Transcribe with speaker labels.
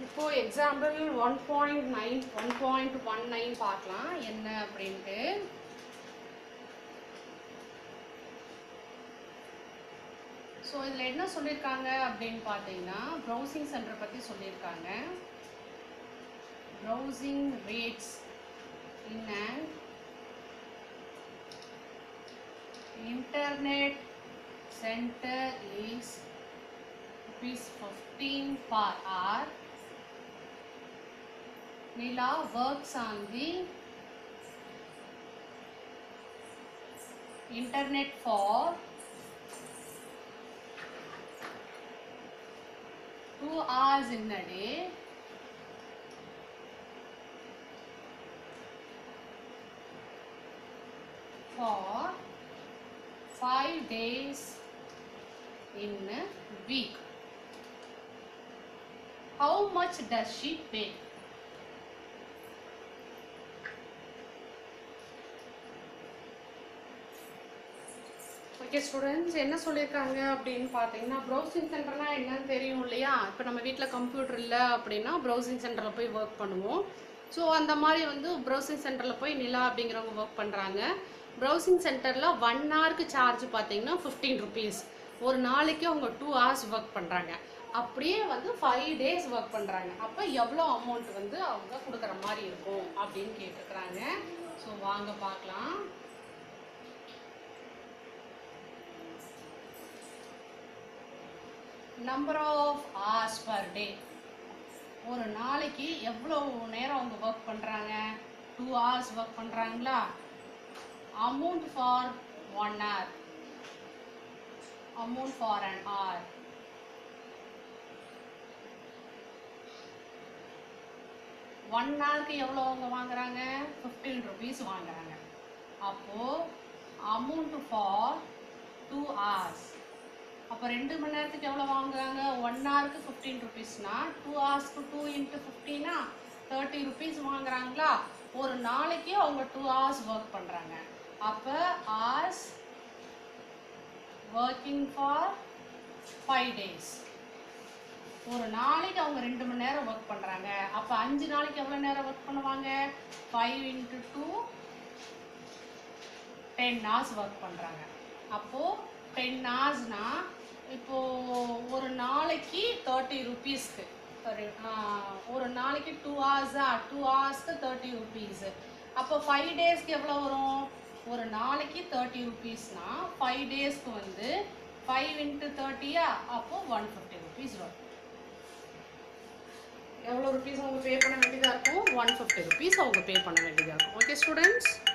Speaker 1: இப்போ example one point nine one point one nine பார்க்கலாம் என்ன அப்படின்ட்டு ஸோ இதில் என்ன சொல்லியிருக்காங்க அப்படின்னு பார்த்தீங்கன்னா ப்ரௌசிங் சென்டர் பற்றி சொல்லியிருக்காங்க browsing rates in and internet center is rupees 15 per hour Nila works on the internet for two hours in a day for five days in a week. How much does she pay? Okay students என்ன சொல்லியிருக்காங்க அப்படின்னு பார்த்தீங்கன்னா browsing சென்டர்னா என்னன்னு தெரியும் இல்லையா இப்போ நம்ம வீட்டில் கம்ப்யூட்டர் இல்லை அப்படின்னா ப்ரௌசிங் சென்டரில் போய் ஒர்க் பண்ணுவோம் ஸோ அந்த மாதிரி வந்து ப்ரௌசிங் சென்டரில் போய் நிலா அப்படிங்கிறவங்க ஒர்க் பண்ணுறாங்க ப்ரௌசிங் சென்டரில் ஒன் ஹவருக்கு சார்ஜ் பார்த்தீங்கன்னா ஃபிஃப்டீன் ருபீஸ் ஒரு நாளைக்கு அவங்க டூ ஹவர்ஸ் ஒர்க் பண்ணுறாங்க அப்படியே வந்து ஃபைவ் டேஸ் ஒர்க் பண்ணுறாங்க அப்போ எவ்வளோ அமௌண்ட் வந்து அவங்க கொடுக்குற மாதிரி இருக்கும் அப்படின்னு கேட்டிருக்கிறாங்க ஸோ வாங்க பார்க்கலாம் number of hours per day ஒரு நாளைக்கு எவ்வளோ நேரம் அவங்க ஒர்க் பண்ணுறாங்க டூ hours ஒர்க் பண்ணுறாங்களா amount for one hour amount for an hour one ஹவருக்கு எவ்வளோ அவங்க வாங்குறாங்க ஃபிஃப்டீன் ருபீஸ் வாங்குறாங்க அப்போது அமௌண்ட் ஃபார் டூ ஹவர்ஸ் அப்போ ரெண்டு மணி நேரத்துக்கு எவ்வளோ வாங்குறாங்க ஒன் ஹவருக்கு ஃபிஃப்டீன் ருபீஸ்னா டூ ஹவர்ஸ்க்கு டூ இன்ட்டு ஃபிஃப்டினா தேர்ட்டி ருபீஸ் வாங்குறாங்களா ஒரு நாளைக்கு அவங்க டூ ஹவர்ஸ் ஒர்க் பண்ணுறாங்க அப்போ hours working for five days ஒரு நாளைக்கு அவங்க ரெண்டு மணி நேரம் ஒர்க் பண்ணுறாங்க அப்போ அஞ்சு நாளைக்கு எவ்வளோ நேரம் ஒர்க் பண்ணுவாங்க five into two ten hours work பண்ணுறாங்க அப்போது டென் ஹவர்ஸ்னா இப்போது ஒரு நாளைக்கு தேர்ட்டி ருபீஸ்க்கு சாரி ஒரு நாளைக்கு டூ ஹவர்ஸா டூ ஹவர்ஸ்க்கு தேர்ட்டி ருபீஸு அப்போ ஃபைவ் டேஸ்க்கு எவ்வளோ வரும் ஒரு நாளைக்கு தேர்ட்டி ருபீஸ்னா ஃபைவ் டேஸ்க்கு வந்து ஃபைவ் இன்ட்டு தேர்ட்டியா அப்போது ஒன் ஃபிஃப்டி ருபீஸ் வரும் எவ்வளோ ருபீஸ் அவங்க பே பண்ண வேண்டியதாக இருக்கும் ஒன் ஃபிஃப்டி ருபீஸ் அவங்க பே பண்ண வேண்டியதாக இருக்கும் ஓகே ஸ்டூடெண்ட்ஸ்